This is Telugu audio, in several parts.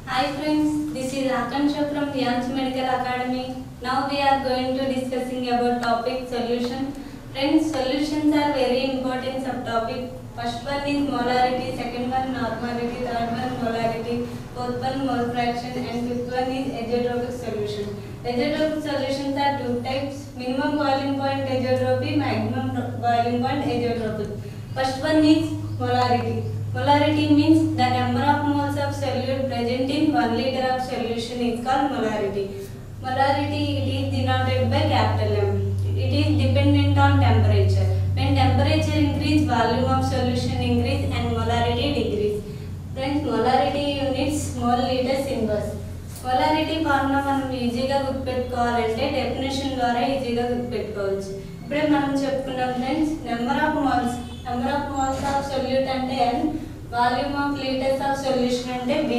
Hi friends, this is Akansha from Yans Medical Academy. Now we are going to discussing about topic solution. Friends, solutions are very important subtopic. First one is molarity, second one normality, third one molarity, fourth one mole fraction and fifth one is azeotropic solution. Azeotropic solutions are two types, minimum boiling point azeotropy, maximum boiling point azeotropic. First one is molarity. Molarity means the number of moles of solute present in 1 liter of solution is called molarity. Molarity it is denoted by capital M. It is dependent on temperature. When temperature increase, volume of solution increase and molarity decrease. Friends, molarity units mole liters inverse. Molarity formula మనం ఈజీగా గుర్తుపెట్టుకోవాలంటే డెఫినేషన్ ద్వారా ఈజీగా గుర్తుపెట్టుకోవచ్చు ఇప్పుడే మనం చెప్పుకున్నాం friends number of moles number of moles of solute అంటే N volume of litres of solution అంటే B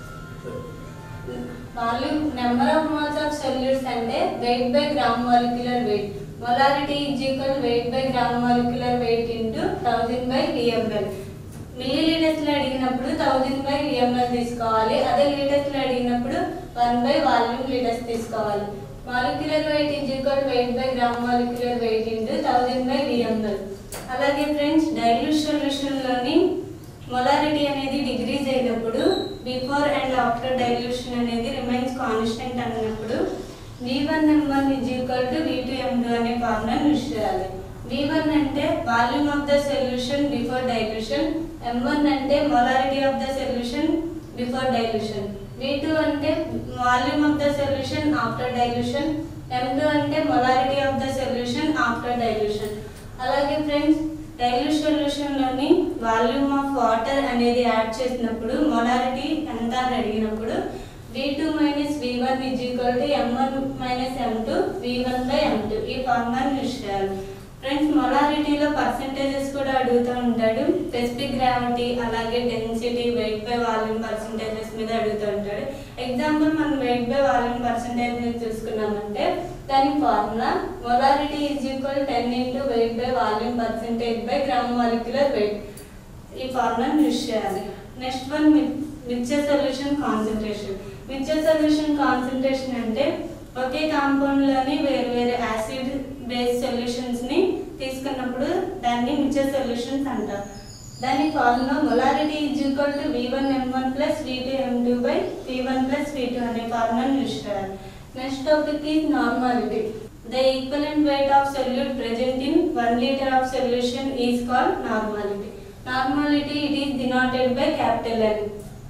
volume number of moles of solutes అంటే weight by gram molecular weight molarity is equal weight by gram molecular weight into thousand by V M L millilitres లో అడిగినప్పుడు థౌజండ్ బై విఎంఎల్ తీసుకోవాలి అదే లీటర్స్ లో అడిగినప్పుడు వన్ బై వాల్యూమ్ లీటర్స్ తీసుకోవాలి molecular weight is equal weight by gram molecular weight into thousand by VML అలాగే ఫ్రెండ్స్ డైల్యూట్ సొల్యూషన్ లోని మొలారిటీ అనేది డిగ్రీజ్ అయినప్పుడు బిఫోర్ అండ్ ఆఫ్టర్ డైల్యూషన్ అనేది రిమైన్స్ కాన్స్టెంట్ అన్నప్పుడు V one M one is equal to V two M two అనే ఫార్ములా యూజ్ చేయాలి వి వన్ అంటే volume of the solution before dilution M one అంటే molarity of the solution before dilution V two అంటే volume of the solution after dilution M two అంటే molarity of the solution after dilution అలాగే ఫ్రెండ్స్ డైల్యూట్ సొల్యూషన్ లోని వాల్యూమ్ ఆఫ్ వాటర్ అనేది యాడ్ చేసినప్పుడు మొలారిటీ ఎంత అని అడిగినప్పుడు V two minus V one is equal to M one minus M two V one by M two ఈ ఫార్ములాని యూజ్ చేయాలి ఫ్రెండ్స్ మొలారిటీలో పర్సంటేజెస్ కూడా అడుగుతూ ఉంటాడు స్పెసిఫిక్ గ్రావిటీ అలాగే density weight by volume percentages మీద అడుగుతూ ఉంటాడు ఎగ్జాంపుల్ మనం వెయిట్ బై వాల్యూమ్ పర్సంటేజ్ మీద చూసుకున్నామంటే దాని formula molarity is equal ten into weight by volume percentage by gram molecular weight ఈ ఫార్ములాని యూజ్ చేయాలి next one mixture solution concentration mixture solution concentration అంటే ఒకే కాంపౌండ్ లోని వేరు వేరు యాసిడ్ బేస్ సొల్యూషన్స్ ని తీసుకున్నప్పుడు దాన్ని మిక్చర్ సొల్యూషన్స్ అంటారు దాని formula molarity is equal to V one M one plus V two M two by V one plus V two అనే ఫార్ములాని యూజ్ చేయాలి next topic is normality the equivalent weight of solute present in one litre of solution is called normality normality it is denoted by capital N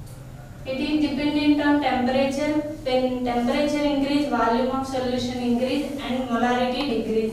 It is dependent on temperature. When temperature increase, volume of solution increase and molarity decrease.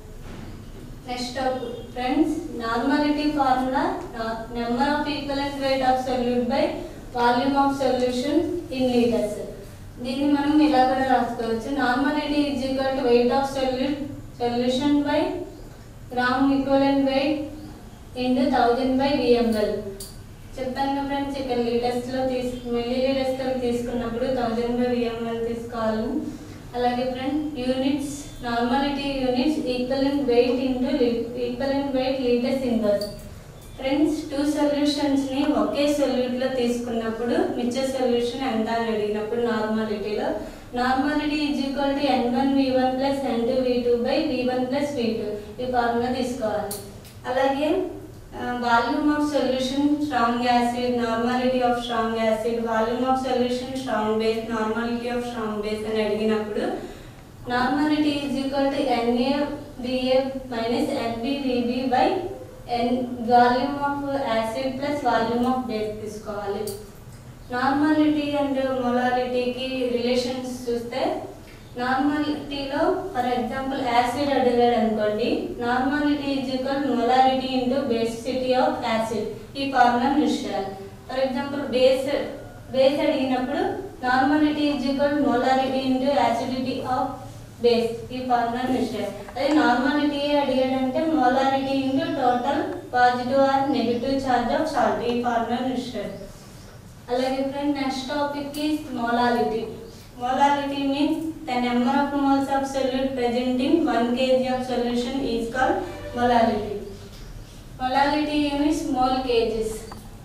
Next up, friends, normality formula, uh, number of equivalent weight of solute by volume of solution in liters. దీన్ని మనం ఇలా కూడా రాసుకోవచ్చు normality is equal to weight of solute solution by gram equivalent weight into thousand by VML చెప్పాను కదా ఫ్రెండ్స్ ఇక్కడ లీటర్స్ లో తీసు మిల్లీ లీటర్స్ లో తీసుకున్నప్పుడు థౌజండ్ బై విఎంఎల్ తీసుకోవాలి అలాగే friend units normality units equivalent weight into equivalent weight litres inverse friends two solutions ని ఒకే సొల్యూట్ లో తీసుకున్నప్పుడు మిక్చర్ సొల్యూషన్ ఎంత అని అడిగినప్పుడు నార్మాలిటీలో normality is equal to N one V one plus N two V two by V one plus V two ఈ ఫార్ములా తీసుకోవాలి అలాగే volume of solution strong acid normality of strong acid volume of solution strong base normality of strong base అని అడిగినప్పుడు normality is equal to N A B A minus N B V B by N volume of acid plus volume of base తీసుకోవాలి నార్మాలిటీ అండ్ మొలాలిటీకి రిలేషన్స్ చూస్తే నార్మాలిటీలో ఫర్ ఎగ్జాంపుల్ యాసిడ్ అడిగాడు అనుకోండి normality is equal molarity into basicity of acid ఈ ఫార్ములా యూజ్ చేయాలి ఫర్ ఎగ్జాంపుల్ బేస్ బేస్ అడిగినప్పుడు normality is equal molarity into acidity of base ఈ ఫార్ములా యూజ్ చేయాలి అదే నార్మాలిటీ అడిగాడంటే molarity into total positive or negative charge of salt ఈ ఫార్ములా యూజ్ చేయాలి అలాగే friend next topic is molality Molality means the number of moles of solute present in 1 kg of solution is called molality. Molality units mole kgs.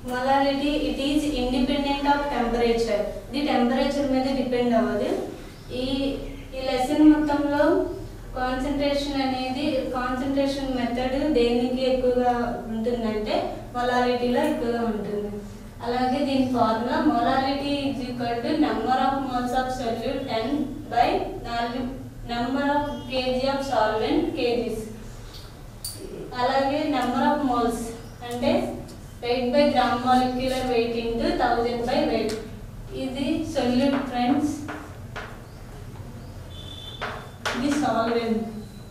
Molarity it is independent of temperature ఇది టెంపరేచర్ మీద డిపెండ్ అవ్వదు ఈ ఈ లెసన్ మొత్తంలో కాన్సన్ట్రేషన్ అనేది కాన్సన్ట్రేషన్ మెథడ్ దేనికి ఎక్కువగా ఉంటుందంటే మొలారిటీలో ఎక్కువగా ఉంటుంది అలాగే దీని formula molarity is equal to number of moles of solute N by నాలుగు number of kg of solvent kgs అలాగే నెంబర్ ఆఫ్ మోల్స్ అంటే weight by gram molecular weight into thousand by weight ఇది సొల్యూట్ ఫ్రెండ్స్ ఇది సాల్వెంట్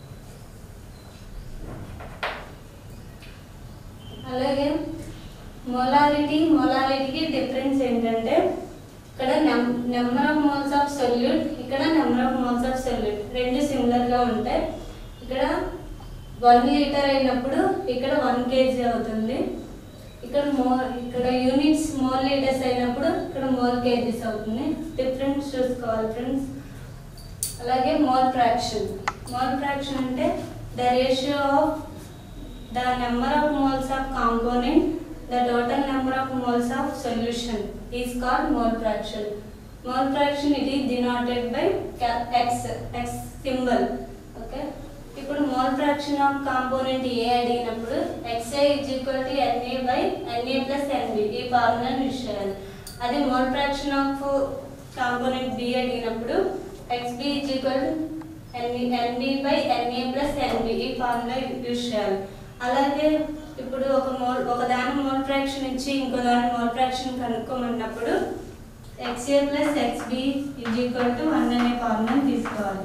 అలాగే మొలారిటీ మొలారిటీకి డిఫరెన్స్ ఏంటంటే ఇక్కడ number of moles of solute ఇక్కడ number of moles of solute రెండు సిమిలర్గా ఉంటాయి ఇక్కడ వన్ లీటర్ అయినప్పుడు ఇక్కడ వన్ కేజీ అవుతుంది ఇక్కడ మోల్ ఇక్కడ యూనిట్స్ మోల్ లీటర్స్ అయినప్పుడు ఇక్కడ మోల్ కేజీస్ అవుతుంది డిఫరెన్స్ చూసుకోవాలి ఫ్రెండ్స్ అలాగే మోల్ ఫ్రాక్షన్ మోల్ ఫ్రాక్షన్ అంటే the ratio of the number of moles of component the total number of moles of solution is called mole fraction mole fraction it is denoted by X X symbol okay ఇప్పుడు mole fraction of component A అడిగినప్పుడు X A is equal to N A by N A plus N B ఈ ఫార్ములాని యూజ్ చేయాలి అదే mole fraction of component B అడిగినప్పుడు X B is equal N B N B by N A plus N B ఈ ఫార్ములా యూజ్ చేయాలి అలాగే ఇప్పుడు ఒక మోల్ ఒక దాని మోల్ ఫ్రాక్షన్ ఇచ్చి ఇంకో దాని మోల్ ఫ్రాక్షన్ కనుక్కోమన్నప్పుడు X A plus X B is equal to one అనే ఫార్ములాని తీసుకోవాలి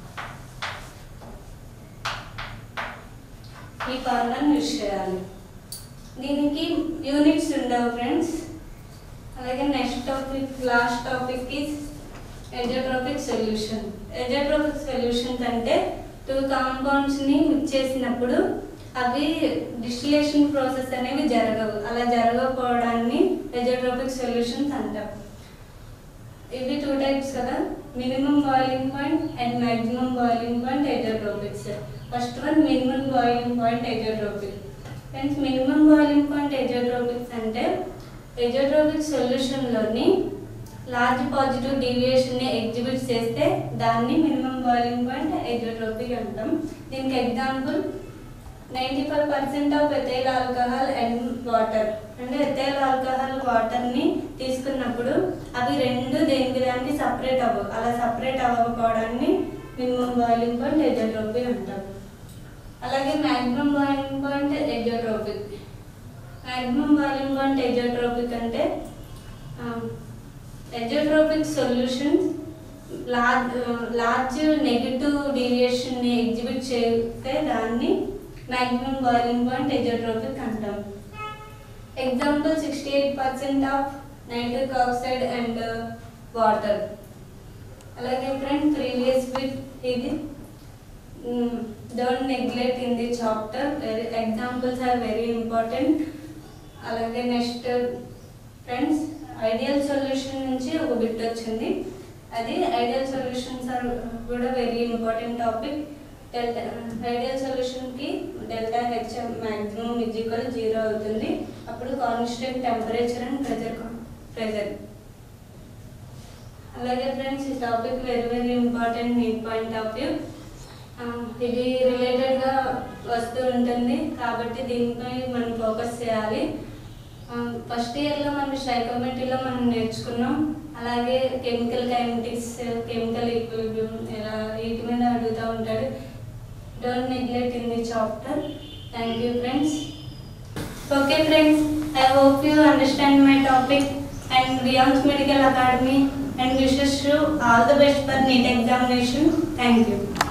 ఈ ఫార్ములాని యూజ్ చేయాలి దీనికి యూనిట్స్ ఉండవు ఫ్రెండ్స్ అలాగే next topic last topic is azeotropic solution azeotropic solutions అంటే టూ కాంపౌండ్స్ని మిక్స్ చేసినప్పుడు అవి డిస్టిలేషన్ ప్రాసెస్ అనేవి జరగవు అలా జరగకపోవడాన్ని ఎజోట్రోపిక్ సొల్యూషన్స్ అంటాం ఇవి టూ టైప్స్ కదా minimum boiling point and maximum boiling point azeotropics first one minimum boiling point azeotropic friends minimum boiling point azeotropics అంటే ఎజోట్రోపిక్ సొల్యూషన్లోని లార్జ్ పాజిటివ్ డీవియేషన్ని ఎగ్జిబిట్ చేస్తే దాన్ని మినిమం బాయిలింగ్ పాయింట్ ఎజోట్రోపిక్ అంటాం దీనికి example ninety five percent of ethyl alcohol and water అంటే ఎథైల్ ఆల్కహాల్ వాటర్ని తీసుకున్నప్పుడు అవి రెండు దేనికి దానికి సపరేట్ అవ్వవు అలా సపరేట్ అవ్వకపోవడాన్ని మినిమం బాయిలింగ్ పాయింట్ ఎజోట్రోపిక్ అంటాం అలాగే maximum boiling point azeotropic maximum boiling point azeotropic అంటే azeotropic solutions large large negative డీవియేషన్ని ఎగ్జిబిట్ చేస్తే దాన్ని మ్యాక్సిమం బాయిలింగ్ పాయింట్ ఎజోట్రోపిక్ అంటాం example sixty eight percent of nitric oxide and water అలాగే ఫ్రెండ్ ప్రీవియస్ విత్ ఇది don't neglect in the chapter examples are very important అలాగే నెక్స్ట్ ఫ్రెండ్స్ ఐడియల్ సొల్యూషన్ నుంచి ఒక బిట్ వచ్చింది అది ఐడియల్ సొల్యూషన్స్ ఆర్ కూడా very important topic delta ideal సొల్యూషన్కి delta H maximum is equal zero అవుతుంది అప్పుడు constant temperature and pressure pressure అలాగే ఫ్రెండ్స్ ఈ టాపిక్ వెరీ వెరీ ఇంపార్టెంట్ మీ పాయింట్ ఆఫ్ వ్యూ ఇది రిలేటెడ్గా వస్తూ ఉంటుంది కాబట్టి దీనిపై మనం ఫోకస్ చేయాలి ఫస్ట్ ఇయర్లో మనం సైకోమెట్రీలో మనం నేర్చుకున్నాం అలాగే కెమికల్ కైనటిక్స్ కెమికల్ ఈక్విలిబ్రియం ఇలా వీటి మీద అడుగుతూ ఉంటాడు don't neglect in the chapter thank you friends okay friends I hope you understand my topic and Beyonds Medical Academy and wishes you all the best for NEET examination thank you